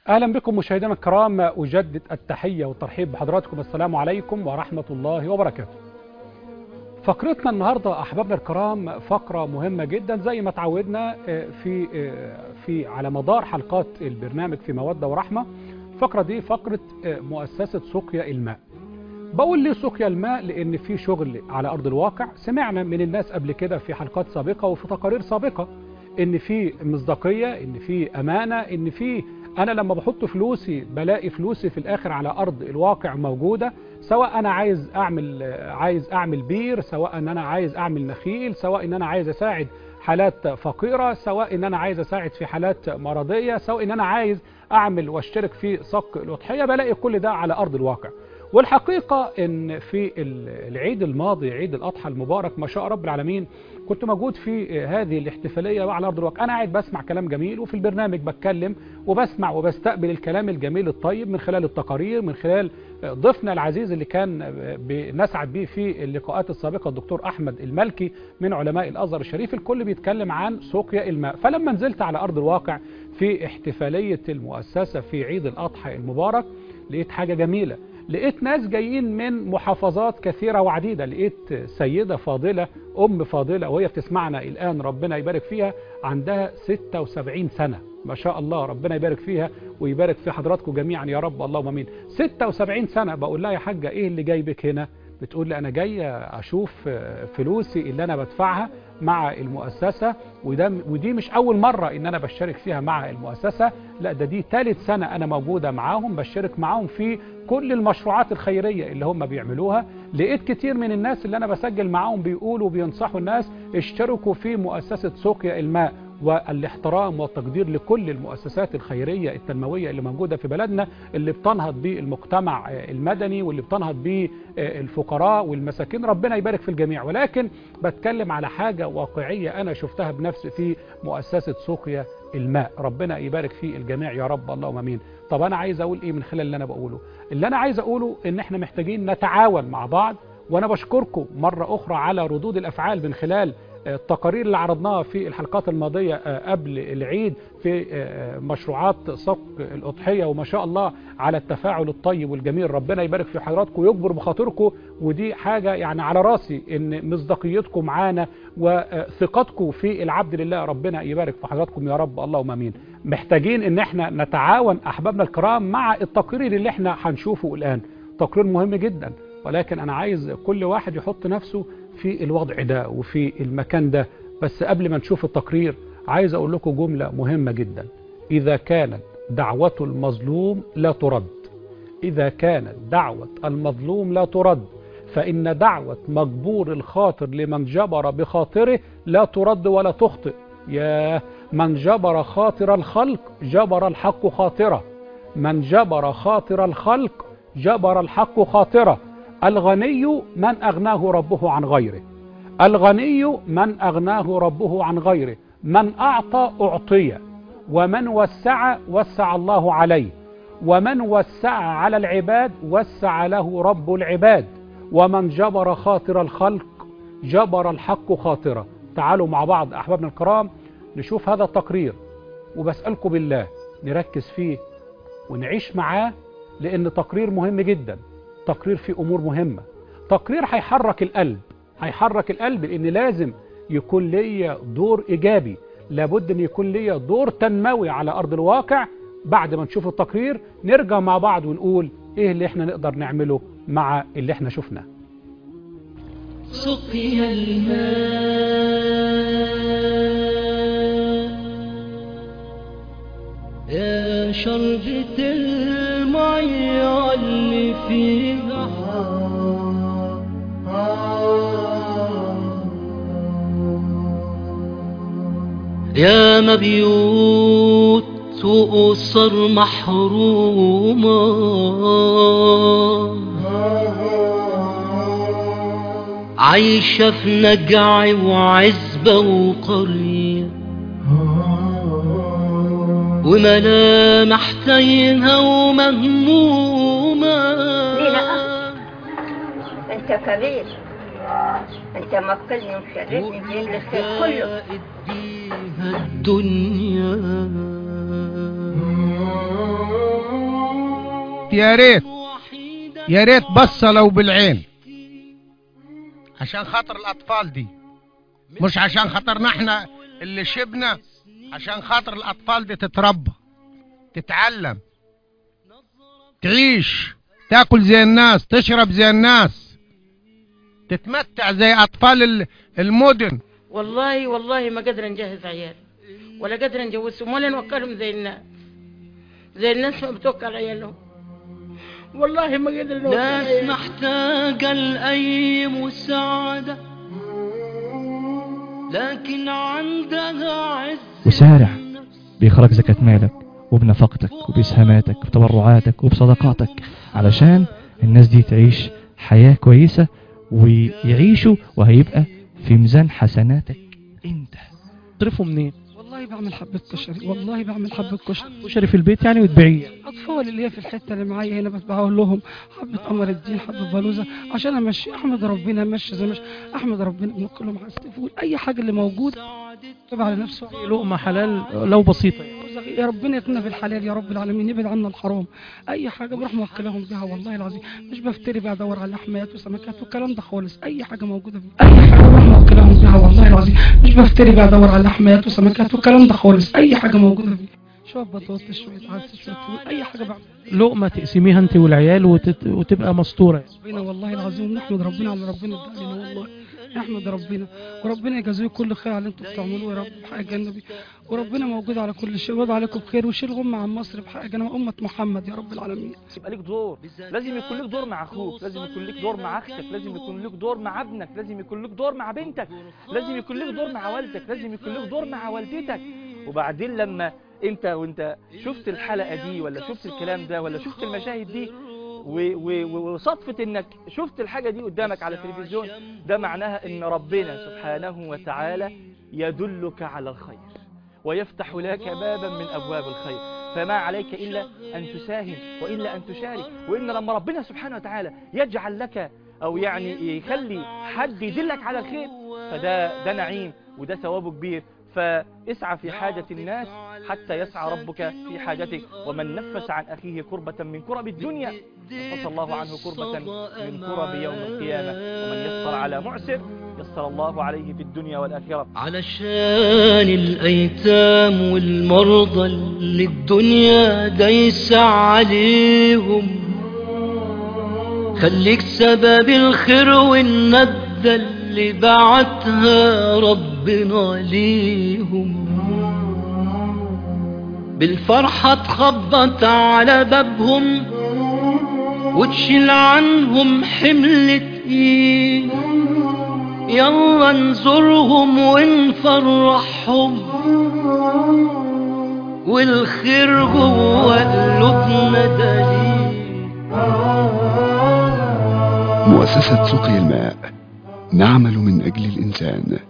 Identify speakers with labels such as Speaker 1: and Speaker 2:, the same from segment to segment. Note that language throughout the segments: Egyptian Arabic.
Speaker 1: أهلا بكم مشاهدينا الكرام أجدد التحية والترحيب بحضراتكم السلام عليكم ورحمة الله وبركاته فقرتنا النهاردة أحبابنا الكرام فقرة مهمة جدا زي ما تعودنا في في على مدار حلقات البرنامج في مودة ورحمة الفقرة دي فقرة مؤسسة سقيا الماء بقول ليه سقيا الماء لأن في شغل على أرض الواقع سمعنا من الناس قبل كده في حلقات سابقة وفي تقارير سابقة ان في مصداقية ان في امانة ان في انا لما بحط فلوسي بلاقي فلوسي في الاخر على ارض الواقع موجودة سواء انا عايز اعمل عايز اعمل بير سواء ان انا عايز اعمل نخيل سواء ان انا عايز اساعد حالات فقيرة سواء ان انا عايز اساعد في حالات مرضية سواء ان انا عايز اعمل واشترك في صك الاضحية بلاقي كل ده على ارض الواقع والحقيقة ان في العيد الماضي عيد الاضحى المبارك ما شاء رب العالمين كنت موجود في هذه الاحتفالية على أرض الواقع أنا قاعد بسمع كلام جميل وفي البرنامج بتكلم وبسمع وبستقبل الكلام الجميل الطيب من خلال التقارير من خلال ضيفنا العزيز اللي كان بنسعد به في اللقاءات السابقة الدكتور أحمد الملكي من علماء الأزهر الشريف الكل بيتكلم عن سقيا الماء فلما نزلت على أرض الواقع في احتفالية المؤسسة في عيد الأضحى المبارك لقيت حاجة جميلة لقيت ناس جايين من محافظات كثيرة وعديدة لقيت سيدة فاضلة أم فاضلة وهي بتسمعنا الآن ربنا يبارك فيها عندها 76 سنة ما شاء الله ربنا يبارك فيها ويبارك في حضراتكم جميعا يا رب اللهم امين 76 سنة بقول لها يا حاجة ايه اللي جايبك هنا بتقول لي انا جايه اشوف فلوسي اللي انا بدفعها مع المؤسسة وده ودي مش اول مرة ان انا بشارك فيها مع المؤسسة لا ده دي ثالث سنة انا موجودة معاهم بشارك معاهم في كل المشروعات الخيرية اللي هم بيعملوها لقيت كتير من الناس اللي انا بسجل معاهم بيقولوا بينصحوا الناس اشتركوا في مؤسسة سقيا الماء والاحترام والتقدير لكل المؤسسات الخيرية التنموية اللي موجودة في بلدنا اللي بتنهض بالمجتمع المدني واللي بتنهض بالفقراء والمساكين ربنا يبارك في الجميع ولكن بتكلم على حاجة واقعية أنا شفتها بنفسي في مؤسسة سقيا الماء ربنا يبارك في الجميع يا رب اللهم امين طب انا عايز اقول ايه من خلال اللي انا بقوله اللي انا عايز اقوله ان احنا محتاجين نتعاون مع بعض وانا بشكركم مرة اخرى على ردود الافعال من خلال التقارير اللي عرضناها في الحلقات الماضية قبل العيد في مشروعات صك الأضحية وما شاء الله على التفاعل الطيب والجميل ربنا يبارك في حضراتكم ويكبر بخاطركم ودي حاجة يعني على راسي ان مصداقيتكم معانا وثقتكم في العبد لله ربنا يبارك في حضراتكم يا رب اللهم امين محتاجين ان احنا نتعاون احبابنا الكرام مع التقرير اللي احنا هنشوفه الان تقرير مهم جدا ولكن انا عايز كل واحد يحط نفسه في الوضع ده وفي المكان ده بس قبل ما نشوف التقرير عايز اقول لكم جملة مهمة جدا اذا كانت دعوة المظلوم لا ترد اذا كانت دعوة المظلوم لا ترد فان دعوة مجبور الخاطر لمن جبر بخاطره لا ترد ولا تخطئ يا من جبر خاطر الخلق جبر الحق خاطره من جبر خاطر الخلق جبر الحق خاطره الغني من أغناه ربه عن غيره الغني من أغناه ربه عن غيره من أعطى أعطي ومن وسع وسع الله عليه ومن وسع على العباد وسع له رب العباد ومن جبر خاطر الخلق جبر الحق خاطره تعالوا مع بعض أحبابنا الكرام نشوف هذا التقرير وبسألكم بالله نركز فيه ونعيش معاه لأن تقرير مهم جدا تقرير في أمور مهمة تقرير هيحرك القلب هيحرك القلب لأن لازم يكون ليا دور إيجابي لابد أن يكون ليا دور تنموي على أرض الواقع بعد ما نشوف التقرير نرجع مع بعض ونقول إيه اللي إحنا نقدر نعمله مع اللي إحنا شفناه
Speaker 2: سقي الماء يا شربة المية اللي فيها يا مبيوت وأسر محرومة عايشة في نجع وعزبة وقرية وملامح تايهة ومهمومة
Speaker 3: ليه لا؟ انت كبير انت مكلني ومشرفني بين الخير كله
Speaker 2: اديها الدنيا
Speaker 4: يا ريت يا ريت بصة لو بالعين عشان خاطر الأطفال دي مش عشان خاطرنا احنا اللي شبنا عشان خاطر الأطفال دي تتربى تتعلم تعيش تاكل زي الناس تشرب زي الناس تتمتع زي أطفال ال- المدن
Speaker 5: والله والله ما قادرة نجهز عيال ولا قادرة نجوزهم ولا نوكلهم زي الناس زي الناس ما بتوكل عيالهم والله ما قادرة نوكل
Speaker 2: ناس
Speaker 5: عيالهم.
Speaker 2: محتاجة لأي مساعدة لكن عندها عز
Speaker 6: وسارع
Speaker 2: النفس.
Speaker 6: بإخراج زكاة مالك وبنفقتك وبإسهاماتك وبتبرعاتك وبصدقاتك علشان الناس دي تعيش حياة كويسة ويعيشوا وهيبقى في ميزان حسناتك انت تصرفه منين
Speaker 7: والله بعمل حبة كشري والله بعمل حبة كشري
Speaker 6: كشري في البيت يعني وتبيعيه
Speaker 7: أطفال اللي هي في الحتة اللي معايا هنا بقول لهم حبة قمر الدين حبة بلوزة عشان أمشي أحمد ربنا أمشي زي مش أحمد ربنا من كلهم على التليفون أي حاجة اللي موجودة تبع على نفسه
Speaker 6: لقمة حلال لو بسيطة
Speaker 7: يا ربنا يكون بالحلال يا رب العالمين يبعد عنا الحرام اي حاجه بروح موكلهم بيها والله العظيم مش بفتري بقى ادور على لحميات وسمكات والكلام ده خالص اي حاجه موجوده فيه اي حاجه بروح موكلهم بيها والله العظيم مش بفتري بقى ادور على لحميات وسمكات والكلام ده خالص اي حاجه موجوده فيه شويه بطاطس شويه عدس شويه فول اي حاجه بعمل
Speaker 6: لقمة تقسميها انت والعيال وتت... وتبقى مستورة
Speaker 7: ربنا والله العظيم نحمد ربنا على ربنا ادى لنا والله نحمد ربنا وربنا يجازيكم كل خير على اللي انتم بتعملوه يا رب بحق النبي وربنا موجود على كل شيء ويضع عليكم بخير ويشيل غمة عن مصر بحق جنب أمة محمد يا رب العالمين
Speaker 8: يبقى ليك دور لازم يكون ليك دور مع اخوك لازم يكون ليك دور مع اختك لازم يكون ليك دور مع ابنك لازم يكون ليك دور مع بنتك لازم يكون ليك دور مع والدك لازم يكون ليك دور مع والدتك وبعدين لما انت وانت شفت الحلقة دي ولا شفت الكلام ده ولا شفت المشاهد دي و- و- و- وصدفة انك شفت الحاجة دي قدامك على التلفزيون ده معناها ان ربنا سبحانه وتعالى يدلك على الخير ويفتح لك بابا من أبواب الخير فما عليك إلا أن تساهم وإلا أن تشارك وإن لما ربنا سبحانه وتعالى يجعل لك أو يعني يخلي حد يدلك على الخير فده ده نعيم وده ثواب كبير فاسعى في حاجة الناس حتى يسعى ربك في حاجتك ومن نفس عن أخيه كربة من كرب الدنيا نفس الله عنه كربة من كرب يوم القيامة ومن يسر على معسر يسر الله عليه في الدنيا والآخرة
Speaker 2: علشان الأيتام والمرضى اللي الدنيا دايسة عليهم خليك سبب الخير والندى اللي بعتها ربنا ليهم بالفرحة تخبط على بابهم وتشيل عنهم حمل تقيل يلا نزورهم ونفرحهم والخير جوه قلوبنا دليل
Speaker 9: مؤسسة سقي الماء نعمل من أجل الإنسان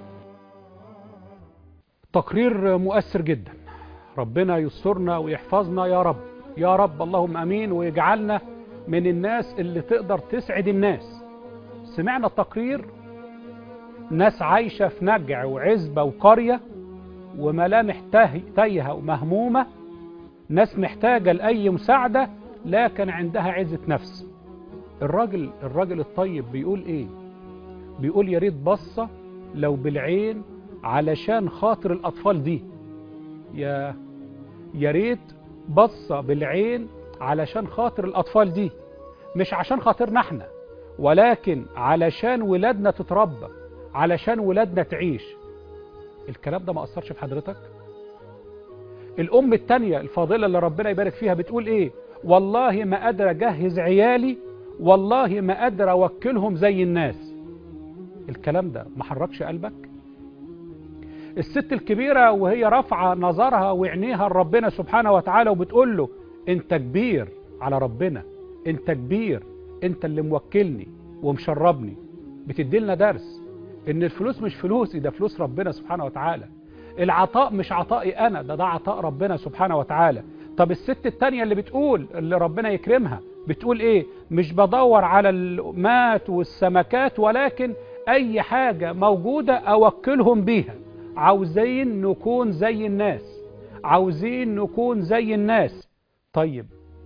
Speaker 1: تقرير مؤثر جدا ربنا يسترنا ويحفظنا يا رب يا رب اللهم امين ويجعلنا من الناس اللي تقدر تسعد الناس سمعنا التقرير ناس عايشة في نجع وعزبة وقرية وملامح ته- تايهة ومهمومة ناس محتاجة لأي مساعدة لكن عندها عزة نفس الراجل الراجل الطيب بيقول ايه بيقول يا ريت بصة لو بالعين علشان خاطر الأطفال دي يا يا ريت بصة بالعين علشان خاطر الأطفال دي مش عشان خاطرنا احنا ولكن علشان ولادنا تتربى علشان ولادنا تعيش الكلام ده ما أثرش في حضرتك الأم التانية الفاضلة اللي ربنا يبارك فيها بتقول إيه والله ما قادر أجهز عيالي والله ما قادر أوكلهم زي الناس الكلام ده ما حركش قلبك الست الكبيرة وهي رافعة نظرها وعينيها لربنا سبحانه وتعالى وبتقول له انت كبير على ربنا انت كبير انت اللي موكلني ومشربني بتدي لنا درس ان الفلوس مش فلوسي ده فلوس ربنا سبحانه وتعالى العطاء مش عطائي انا ده ده عطاء ربنا سبحانه وتعالى طب الست التانية اللي بتقول اللي ربنا يكرمها بتقول ايه مش بدور على المات والسمكات ولكن اي حاجة موجودة اوكلهم بيها عاوزين نكون زي الناس عاوزين نكون زي الناس طيب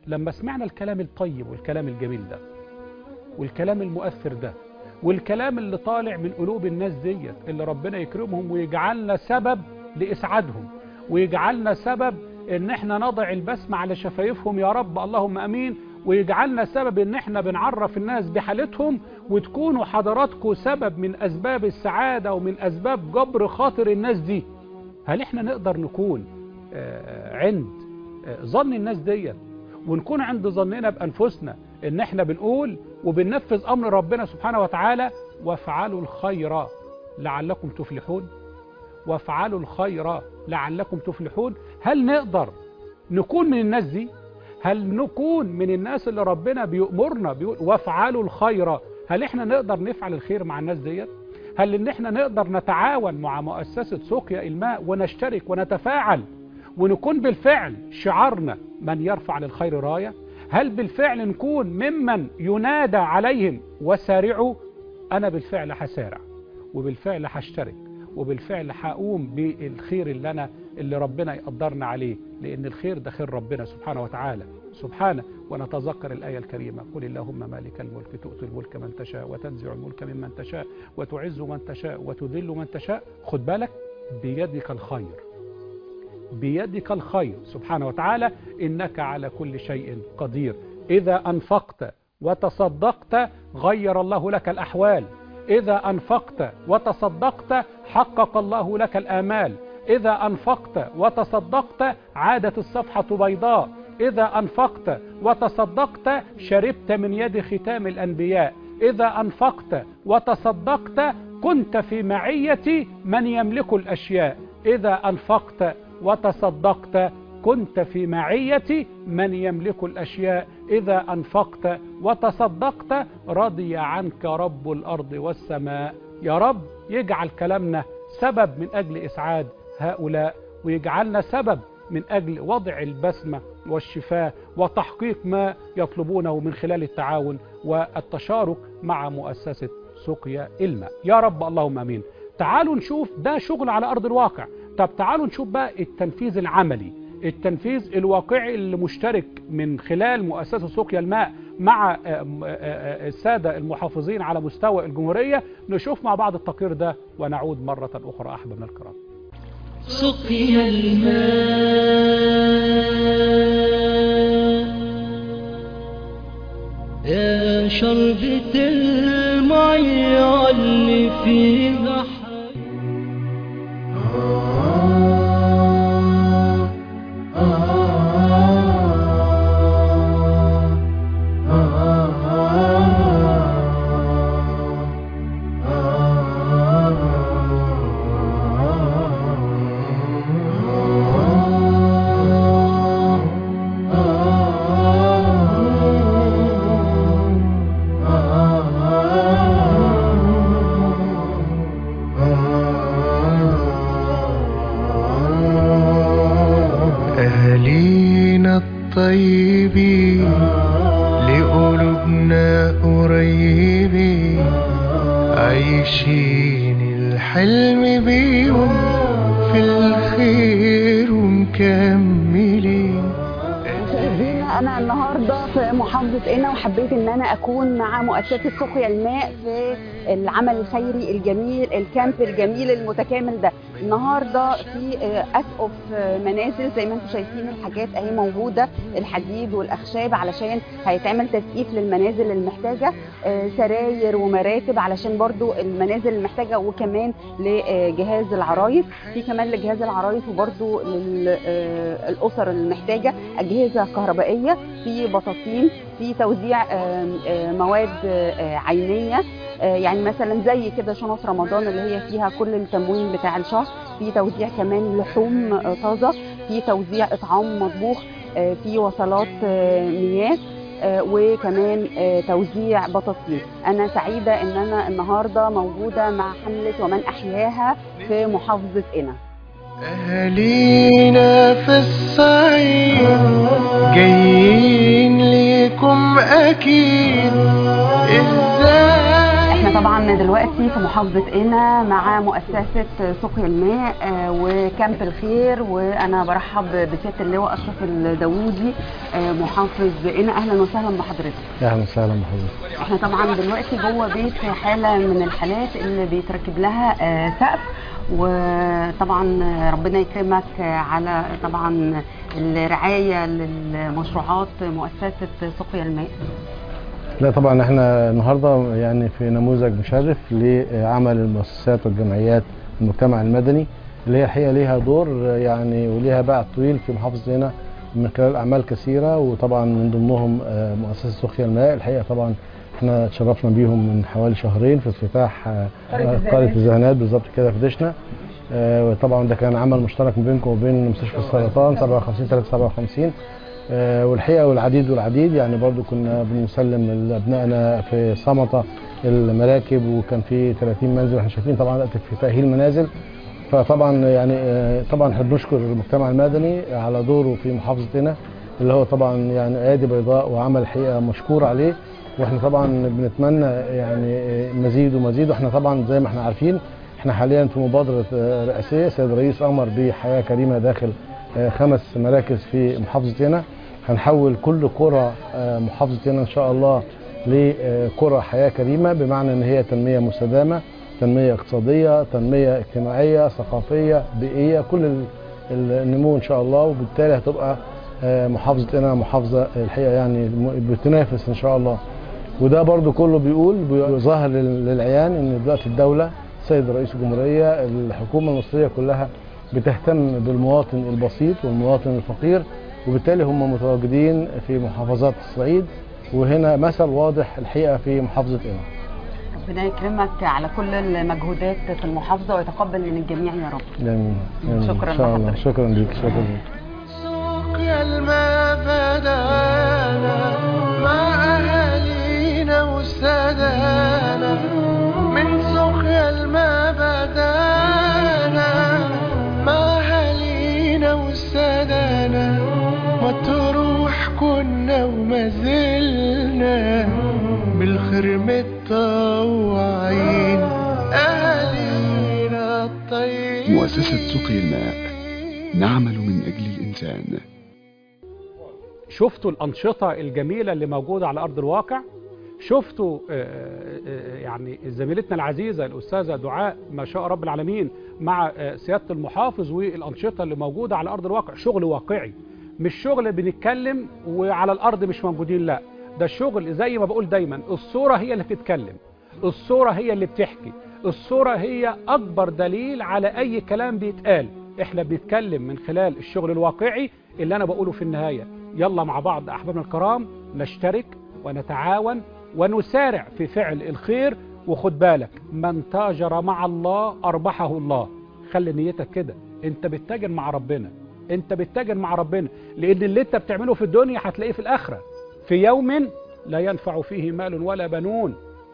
Speaker 1: لما سمعنا الكلام الطيب والكلام الجميل ده والكلام المؤثر ده والكلام اللي طالع من قلوب الناس ديت اللي ربنا يكرمهم ويجعلنا سبب لإسعادهم ويجعلنا سبب ان احنا نضع البسمة على شفايفهم يا رب اللهم امين ويجعلنا سبب ان احنا بنعرف الناس بحالتهم وتكونوا حضراتكم سبب من اسباب السعادة ومن اسباب جبر خاطر الناس دي هل احنا نقدر نكون آه، عند آه، ظن الناس ديت ونكون عند ظننا بانفسنا ان احنا بنقول وبننفذ امر ربنا سبحانه وتعالى وافعلوا الخير لعلكم تفلحون وافعلوا الخير لعلكم تفلحون هل نقدر نكون من الناس دي هل نكون من الناس اللي ربنا بيأمرنا بيقول وافعلوا الخير هل احنا نقدر نفعل الخير مع الناس ديت هل ان احنا نقدر نتعاون مع مؤسسة سقيا الماء ونشترك ونتفاعل ونكون بالفعل شعارنا من يرفع للخير راية هل بالفعل نكون ممن ينادى عليهم وسارعوا أنا بالفعل هسارع وبالفعل هشترك وبالفعل هقوم بالخير اللي أنا اللي ربنا يقدرنا عليه لأن الخير ده خير ربنا سبحانه وتعالى سبحانه ونتذكر الآية الكريمة قل اللهم مالك الملك تؤتي الملك من تشاء وتنزع الملك ممن تشاء وتعز من تشاء وتذل من تشاء خد بالك بيدك الخير بيدك الخير سبحانه وتعالى إنك على كل شيء قدير إذا أنفقت وتصدقت غير الله لك الأحوال إذا أنفقت وتصدقت حقق الله لك الآمال إذا أنفقت وتصدقت عادت الصفحة بيضاء إذا أنفقت وتصدقت شربت من يد ختام الأنبياء إذا أنفقت وتصدقت كنت في معية من يملك الأشياء إذا أنفقت وتصدقت كنت في معية من يملك الأشياء إذا أنفقت وتصدقت رضي عنك رب الأرض والسماء يا رب يجعل كلامنا سبب من أجل إسعاد هؤلاء ويجعلنا سبب من أجل وضع البسمة والشفاء وتحقيق ما يطلبونه من خلال التعاون والتشارك مع مؤسسة سقيا الماء يا رب اللهم أمين تعالوا نشوف ده شغل على أرض الواقع طب تعالوا نشوف بقى التنفيذ العملي التنفيذ الواقعي اللي مشترك من خلال مؤسسة سقيا الماء مع السادة المحافظين على مستوى الجمهورية نشوف مع بعض التقرير ده ونعود مرة أخرى أحبابنا الكرام
Speaker 2: سقي الماء يا شربة المية اللي فيها
Speaker 10: أهالينا الطيبين لقلوبنا قريبين عايشين الحلم بيهم في الخير ومكملين
Speaker 11: مشاهدينا انا النهارده في محافظه قنا وحبيت ان انا اكون مع مؤسسه سقيا الماء في العمل الخيري الجميل الكامب الجميل المتكامل ده النهارده في اسقف منازل زي ما انتم شايفين الحاجات اهي موجوده الحديد والاخشاب علشان هيتعمل تسقيف للمنازل المحتاجه سراير ومراتب علشان برضو المنازل المحتاجه وكمان لجهاز العرايس في كمان لجهاز العرايس وبرضو للاسر المحتاجه اجهزه كهربائيه في بطاطين في توزيع مواد عينيه يعني مثلا زي كده شنط رمضان اللي هي فيها كل التموين بتاع الشهر في توزيع كمان لحوم طازه في توزيع اطعام مطبوخ في وصلات مياه وكمان توزيع بطاطين انا سعيده ان انا النهارده موجوده مع حمله ومن احياها في محافظه قنا
Speaker 10: أهالينا في الصعيد جايين ليكم أكيد إزاي
Speaker 11: احنا طبعا دلوقتي في محافظة قنا مع مؤسسة سقي الماء آه، وكامب الخير وانا برحب بسيادة اللواء اشرف الداوودي آه، محافظ قنا اهلا وسهلا بحضرتك
Speaker 12: اهلا وسهلا بحضرتك
Speaker 11: احنا طبعا دلوقتي جوه بيت حالة من الحالات اللي بيتركب لها آه، سقف وطبعا ربنا يكرمك على طبعا الرعاية للمشروعات مؤسسة سقيا الماء
Speaker 12: لا طبعا احنا النهارده يعني في نموذج مشرف لعمل المؤسسات والجمعيات المجتمع المدني اللي هي الحقيقه ليها دور يعني وليها باع طويل في محافظه هنا من خلال اعمال كثيره وطبعا من ضمنهم آه، مؤسسه سقيا الماء الحقيقه طبعا احنا اتشرفنا بيهم من حوالي شهرين في افتتاح آه،
Speaker 11: قرية
Speaker 12: آه،
Speaker 11: الزهنات.
Speaker 12: قريه الزهنات بالظبط كده في دشنا آه، وطبعا ده كان عمل مشترك ما بينكم وبين مستشفى السرطان 57 357 آه، والحقيقه والعديد والعديد يعني برضو كنا بنسلم لابنائنا في صمته المراكب وكان في 30 منزل واحنا شايفين طبعا دلوقتي في تاهيل منازل فطبعا يعني آه، طبعا احنا بنشكر المجتمع المدني على دوره في محافظتنا اللي هو طبعا يعني ايادي بيضاء وعمل الحقيقه مشكور عليه واحنا طبعا بنتمنى يعني آه، مزيد ومزيد واحنا طبعا زي ما احنا عارفين احنا حاليا في مبادره آه، رئاسيه السيد الرئيس امر بحياه كريمه داخل آه، خمس مراكز في محافظه هنا هنحول كل قرى آه، محافظه هنا ان شاء الله لقرى حياه كريمه بمعنى ان هي تنميه مستدامه تنميه اقتصاديه تنميه اجتماعيه ثقافيه بيئيه كل ال- ال- النمو ان شاء الله وبالتالي هتبقى آه، محافظه هنا محافظه الحقيقه يعني م- بتنافس ان شاء الله وده برضو كله بيقول بيظهر لل- للعيان ان دلوقتي الدوله السيد رئيس الجمهوريه الحكومه المصريه كلها بتهتم بالمواطن البسيط والمواطن الفقير وبالتالي هم متواجدين في محافظات الصعيد وهنا مثل واضح الحقيقه في محافظه قنا
Speaker 11: ربنا يكرمك على كل المجهودات في المحافظة ويتقبل من الجميع يا رب
Speaker 12: جميل جميل.
Speaker 11: شكراً
Speaker 12: ان شاء الله
Speaker 11: لحضرتك.
Speaker 12: شكرا ليك شكرا ليك
Speaker 10: سقيا الماء بدانا مع أهالينا وسادانا من سقيا الماء بدانا مع أهالينا وسادانا مطروح كنا وما زلنا بالخير متطوعين أهالينا الطيبين
Speaker 9: مؤسسة سقي الماء نعمل من أجل الإنسان
Speaker 1: شفتوا الأنشطة الجميلة اللي موجودة على أرض الواقع شفتوا آه، آه، يعني زميلتنا العزيزة الأستاذة دعاء ما شاء رب العالمين مع آه، سيادة المحافظ والأنشطة اللي موجودة على أرض الواقع شغل واقعي مش شغل بنتكلم وعلى الأرض مش موجودين لا ده شغل زي ما بقول دايما الصورة هي اللي بتتكلم الصورة هي اللي بتحكي الصورة هي أكبر دليل على أي كلام بيتقال احنا بنتكلم من خلال الشغل الواقعي اللي أنا بقوله في النهاية يلا مع بعض أحبابنا الكرام نشترك ونتعاون ونسارع في فعل الخير وخد بالك من تاجر مع الله أربحه الله خلي نيتك كده انت بتتاجر مع ربنا انت بتتاجر مع ربنا لان اللي انت بتعمله في الدنيا هتلاقيه في الاخره في يوم لا ينفع فيه مال ولا بنون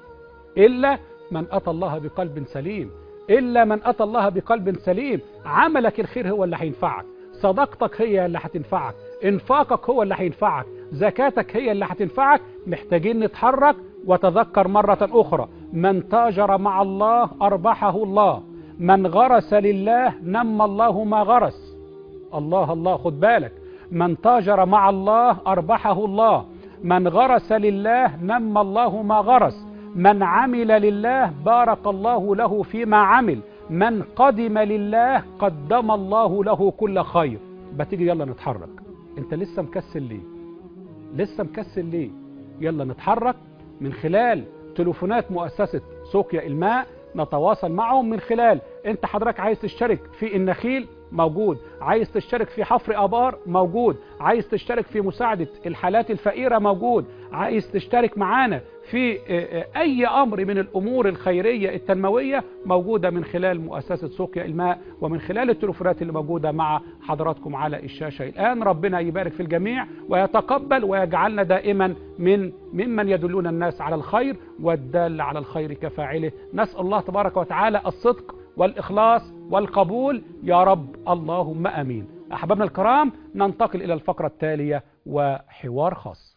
Speaker 1: الا من اتى الله بقلب سليم الا من اتى الله بقلب سليم عملك الخير هو اللي هينفعك صداقتك هي اللي هتنفعك انفاقك هو اللي هينفعك زكاتك هي اللي هتنفعك محتاجين نتحرك وتذكر مرة أخرى من تاجر مع الله أربحه الله من غرس لله نمى الله ما غرس الله الله خد بالك من تاجر مع الله أربحه الله من غرس لله نمى الله ما غرس من عمل لله بارك الله له فيما عمل من قدم لله قدم الله له كل خير بتيجي يلا نتحرك انت لسه مكسل ليه لسه مكسل ليه يلا نتحرك من خلال تليفونات مؤسسة سوقيا الماء نتواصل معهم من خلال انت حضرتك عايز تشترك في النخيل موجود عايز تشترك في حفر ابار موجود عايز تشترك في مساعدة الحالات الفقيرة موجود عايز تشترك معانا في اي امر من الامور الخيرية التنموية موجودة من خلال مؤسسة سوقيا الماء ومن خلال التليفونات اللي موجودة مع حضراتكم على الشاشة الان ربنا يبارك في الجميع ويتقبل ويجعلنا دائما من ممن يدلون الناس على الخير والدال على الخير كفاعله نسأل الله تبارك وتعالى الصدق والإخلاص والقبول يا رب اللهم أمين أحبابنا الكرام ننتقل إلى الفقرة التالية وحوار خاص